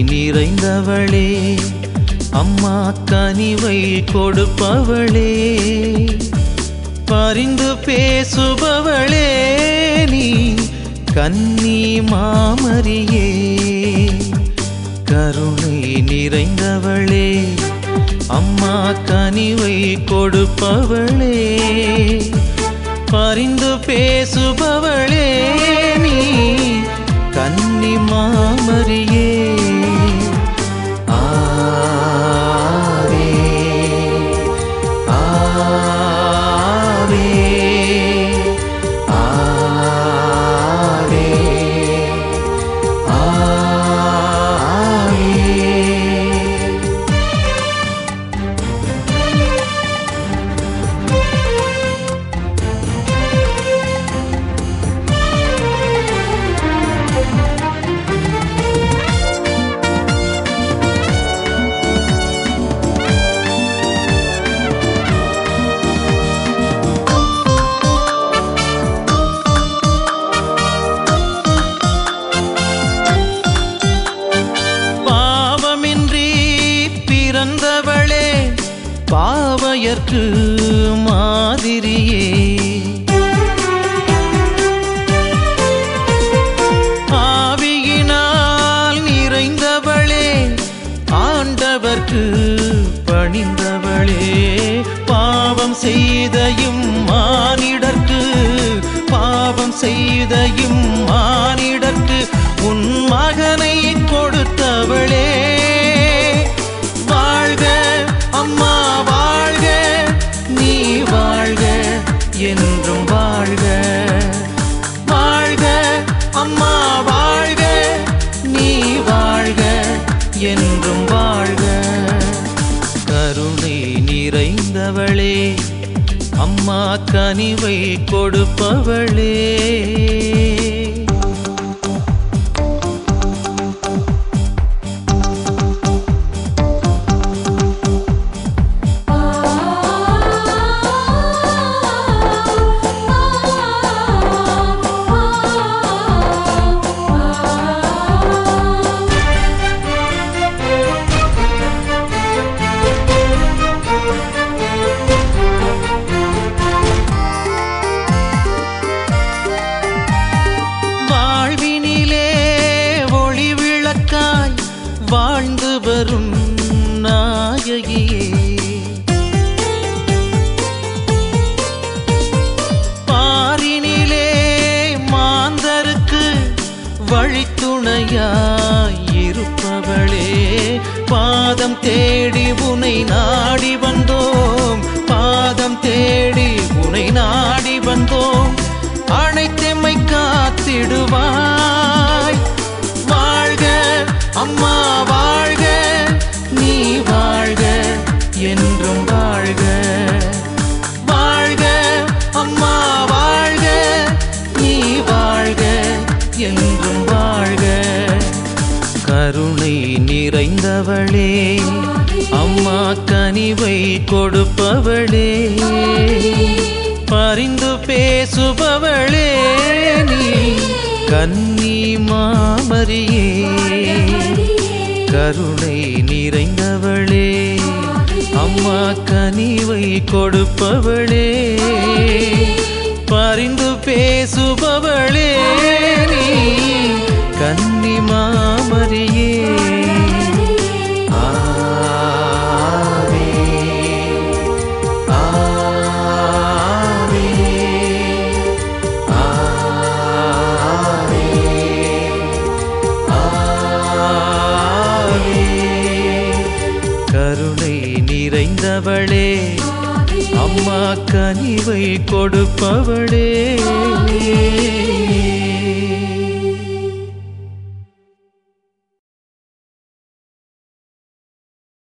நிறைந்தவளே அம்மா கனிவை கொடுப்பவளே பரிந்து பேசுபவளே நீ கன்னி மாமரியே கருணை நிறைந்தவளே அம்மா கனிவை கொடுப்பவளே பரிந்து பேசுபவளே நீ கன்னி மாமரியே ஆவே ஆவே ஆவே ஆவே பாவமின்றி பிறந்தவளே பாவையர்க்கு மாதிரியே ஆவியினால் நிறைந்தவளே ஆண்டவர்க்கு பணிந்தவளே பாவம் செய்தையும் மானிடர்க்கு பாவம் செய்தையும் மானிடர்க்கு உன் மகனை கொடுத்தவளே வாழ்க அம்மா வாழ்க நீ வாழ்க என்றும் வாழ்க வாழ்க அம்மா வாழ்க நீ வாழ்க என்றும் வாழ்க கருணை நிறைந்தவளே அம்மா கனிவை கொடுப்பவளே வாழ்வினிலே ஒளி விளக்காய் வாழ்ந்து வரும் நாயகியே பாரினிலே மாந்தருக்கு வழித்துணையாய் இருப்பவளே பாதம் தேடி உனை நாடி வந்தோம் பாதம் தேடி உனை நாடி வந்தோம் அனைத்தெம்மை காத்திடுவாய் வாழ்க அம்மா வாழ்க நீ வாழ்க என்றும் வாழ்க வாழ்க அம்மா வாழ்க நீ வாழ்க என்றும் வாழ்க கருணை நிறைந்தவளே அம்மா கனிவை கொடுப்பவளே பரிந்து பேசுபவளே நீ கன்னி மாமரியே கருணை நிறைந்தவளே அம்மா கனிவை கொடுப்பவளே பரிந்து பேசுபவளே நீ கன்னி மாமரியே ஆவே ஆவே ஆவே ஆவே கருணை நிறைந்தவளே அம்மா கனிவை கொடுப்பவளே